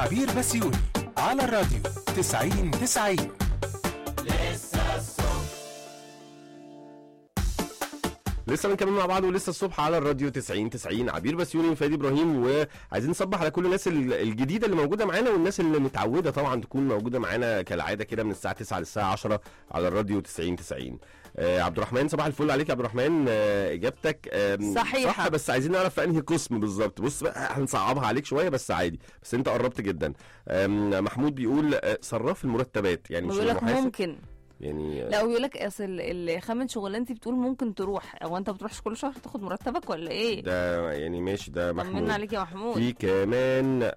عبير بسيوني على الراديو 90 90 لسه بنكمل مع بعض ولسه الصبح على الراديو 90 90 عبير بسيوني وفادي ابراهيم وعايزين نصبح على كل الناس ال- الجديده اللي موجوده معانا والناس اللي متعوده طبعا تكون موجوده معانا كالعاده كده من الساعه 9 للساعه 10 على الراديو 90 90 آه عبد الرحمن صباح الفل عليك يا عبد الرحمن آه اجابتك آم، صحيحة. صح بس عايزين نعرف في انهي قسم بالظبط بص بقى هنصعبها عليك شويه بس عادي بس انت قربت جدا آم، محمود بيقول آه، صراف المرتبات يعني مش بيقول لك المحاسب ممكن يعني آه، لا ويقول لك اصل اللي خامن شغلانتي بتقول ممكن تروح هو انت بتروحش كل شهر تاخد مرتبك ولا ايه؟ ده يعني ماشي ده محمود طمنا عليك يا محمود في كمان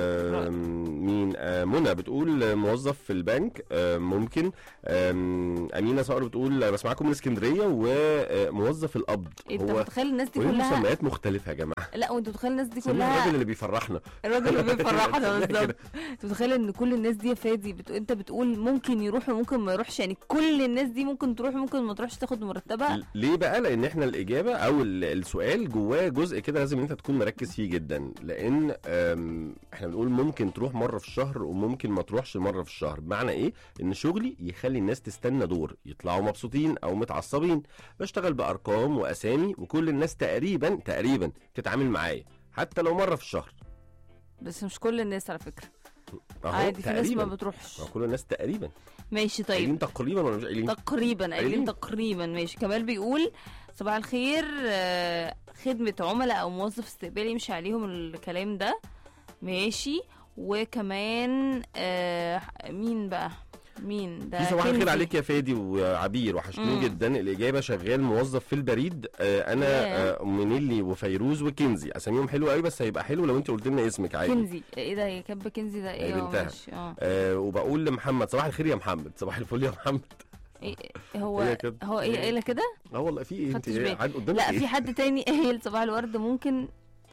آم، مين آه، منى بتقول موظف في البنك آه، ممكن آم، امينه صقر بتقول بسمعكم من اسكندريه وموظف القبض انت هو متخيل الناس دي وهي كلها مسميات مختلفه يا جماعه لا وانت متخيل الناس دي سميها كلها الراجل اللي بيفرحنا الراجل اللي بيفرحنا سميها بالظبط كده. انت متخيل ان كل الناس دي يا فادي بتقول انت بتقول ممكن يروح وممكن ما يروحش يعني كل الناس دي ممكن تروح وممكن ما تروحش تاخد مرتبها ليه بقى لان احنا الاجابه او ال- السؤال جواه جزء كده لازم انت تكون مركز فيه جدا لان آم، احنا بنقول ممكن تروح مره في الشهر وممكن ما تروحش مره في الشهر بمعنى ايه ان شغلي يخلي الناس تستنى دور يطلعوا مبسوطين او متعصبين بشتغل بارقام واسامي وكل الناس تقريبا تقريبا بتتعامل معايا حتى لو مره في الشهر بس مش كل الناس على فكره اهو عادي في ناس ما تقريبا بتروحش أهو كل الناس تقريبا ماشي طيب قايلين تقريبا ولا مش قايلين تقريبا قايلين قايلين. تقريبا ماشي كمال بيقول صباح الخير آه، خدمة عملاء أو موظف استقبال يمشي عليهم الكلام ده ماشي وكمان آه مين بقى مين ده في صباح الخير كنزي. عليك يا فادي وعبير وحشتوني مم. جدا الاجابه شغال موظف في البريد آه انا ياه. آه منيلي وفيروز وكنزي اساميهم حلوه قوي بس هيبقى حلو لو انت قلت لنا اسمك عادي كنزي ايه ده هي كاتبه كنزي ده ايه هي آه، بنتها. ماشي اه آه وبقول لمحمد صباح الخير يا محمد صباح الفل يا محمد إيه هو هي كده. هو ايه قايله كده اه والله في ايه انت خدتش إيه؟ بالي. قاعد قدامك لا إيه؟ في حد تاني قايل صباح الورد ممكن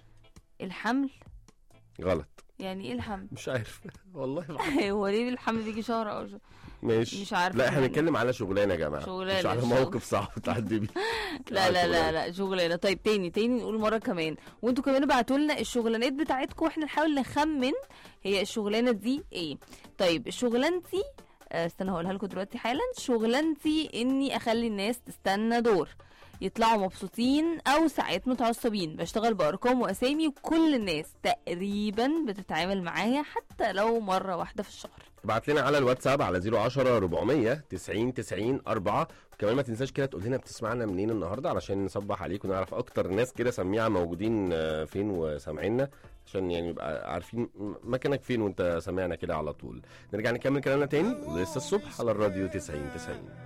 الحمل غلط يعني ايه الحمل مش عارف والله هو ليه الحمل بيجي شهر او شهر ماشي مش عارفة لا احنا يعني. بنتكلم على شغلانه يا جماعه شغلانة، مش على شغل. موقف صعب تعدي بيه لا لا شغلانة. لا لا شغلانه طيب تاني تاني نقول مره كمان وانتوا كمان ابعتوا لنا الشغلانات بتاعتكم واحنا نحاول نخمن هي الشغلانه دي ايه طيب شغلانتي آه، استنى هقولها لكم دلوقتي حالا شغلانتي اني اخلي الناس تستنى دور يطلعوا مبسوطين او ساعات متعصبين بشتغل بارقام واسامي وكل الناس تقريبا بتتعامل معايا حتى لو مره واحده في الشهر ابعت لنا على الواتساب على 010 400 90 90 4 وكمان ما تنساش كده تقول لنا بتسمعنا منين النهارده علشان نصبح عليك ونعرف اكتر ناس كده سميعه موجودين آه، فين وسامعينا عشان يعني نبقى عارفين م- مكانك فين وانت سامعنا كده على طول نرجع نكمل كلامنا تاني لسه الصبح على الراديو 90 90